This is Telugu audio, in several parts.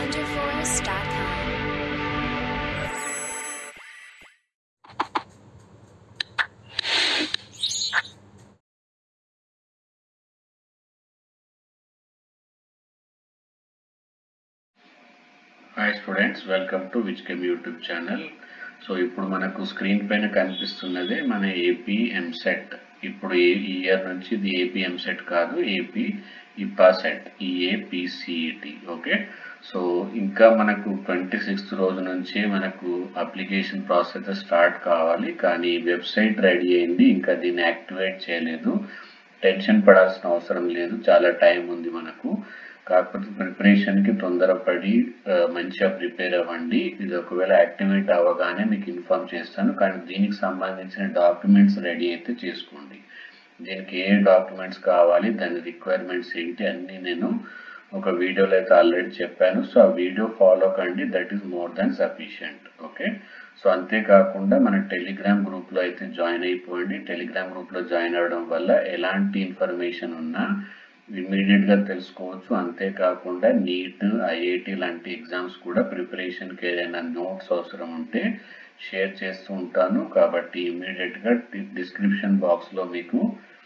NinjaForce.com. Hi students welcome to which chem YouTube channel so ఇప్పుడు మనకు స్క్రీన్ పైన కనిపిస్తున్నదే మన ఏపీ ఎంసెట్ ఇప్పుడు ఈ ఇయర్ నుంచి ఇది ఏపీ ఎంసెట్ కాదు AP EAP CET EAPCET okay so ఇంకా మనకు ట్వంటీ సిక్స్త్ రోజు నుంచి మనకు అప్లికేషన్ ప్రాసెస్ స్టార్ట్ కావాలి కానీ వెబ్సైట్ రెడీ అయింది ఇంకా దీన్ని యాక్టివేట్ చేయలేదు టెన్షన్ పడాల్సిన అవసరం లేదు చాలా టైం ఉంది మనకు కాకపోతే ప్రిపరేషన్కి తొందరపడి ఆ, మంచిగా ప్రిపేర్ అవ్వండి ఇది ఒకవేళ యాక్టివేట్ అవ్వగానే మీకు ఇన్ఫార్మ్ చేస్తాను కానీ దీనికి సంబంధించిన డాక్యుమెంట్స్ రెడీ అయితే చేసుకోండి దీనికి ఏ డాక్యుమెంట్స్ కావాలి దాని రిక్వైర్మెంట్స్ ఏంటి అన్నీ నేను ఒక వీడియోలో అయితే ఆల్రెడీ చెప్పాను సో ఆ వీడియో ఫాలో కండి that is more than sufficient okay so అంతేకాకుండా మన టెలిగ్రామ్ గ్రూప్లో అయితే జాయిన్ అయిపోండి టెలిగ్రామ్ గ్రూప్లో జాయిన్ అవ్వడం వల్ల ఎలాంటి ఇన్ఫర్మేషన్ ఉన్నా ఇమీడియట్గా తెలుసుకోవచ్చు అంతేకాకుండా నీట్ ఐఐటి లాంటి ఎగ్జామ్స్ కూడా ప్రిపరేషన్కి ఏదైనా నోట్స్ అవసరం ఉంటే షేర్ చేస్తూ ఉంటాను కాబట్టి ఇమీడియట్గా డిస్క్రిప్షన్ బాక్స్లో మీకు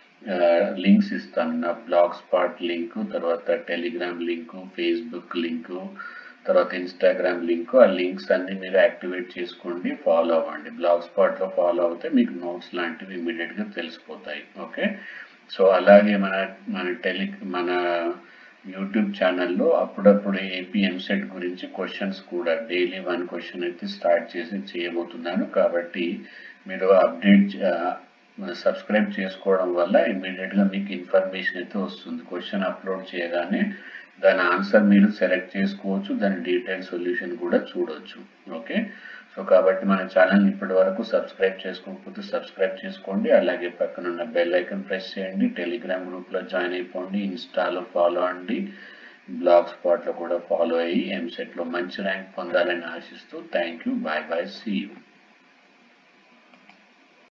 లింక్స్ ఇస్తాను నా బ్లాగ్ స్పాట్ లింక్ తర్వాత టెలిగ్రామ్ లింకు ఫేస్బుక్ లింకు తర్వాత ఇన్స్టాగ్రామ్ లింక్ ఆ లింక్స్ అన్ని మీరు యాక్టివేట్ చేసుకోండి ఫాలో అవ్వండి బ్లాగ్ స్పాట్లో ఫాలో అవుతే మీకు నోట్స్ లాంటివి ఇమీడియట్గా తెలిసిపోతాయి ఓకే సో అలాగే మన మన టెలి మన యూట్యూబ్ ఛానల్లో అప్పుడప్పుడు ఏపీ ఎంసెట్ గురించి క్వశ్చన్స్ కూడా డైలీ వన్ క్వశ్చన్ అయితే స్టార్ట్ చేసి చేయబోతున్నాను కాబట్టి మీరు అప్డేట్ సబ్స్క్రైబ్ చేసుకోవడం వల్ల ఇమ్మీడియట్గా మీకు ఇన్ఫర్మేషన్ అయితే వస్తుంది క్వశ్చన్ అప్లోడ్ చేయగానే దాని ఆన్సర్ మీరు సెలెక్ట్ చేసుకోవచ్చు దాని డీటెయిల్ సొల్యూషన్ కూడా చూడొచ్చు ఓకే సో కాబట్టి మన ఛానల్ ఇప్పటి వరకు సబ్స్క్రైబ్ చేసుకోకపోతే సబ్స్క్రైబ్ చేసుకోండి అలాగే పక్కన ఉన్న బెల్ ఐకన్ ప్రెస్ చేయండి టెలిగ్రామ్ గ్రూప్లో జాయిన్ అయిపోండి ఇన్స్టాలో ఫాలో అండి బ్లాగ్ స్పాట్లో కూడా ఫాలో అయ్యి ఎంసెట్లో మంచి ర్యాంక్ పొందాలని ఆశిస్తూ thank you bye bye see you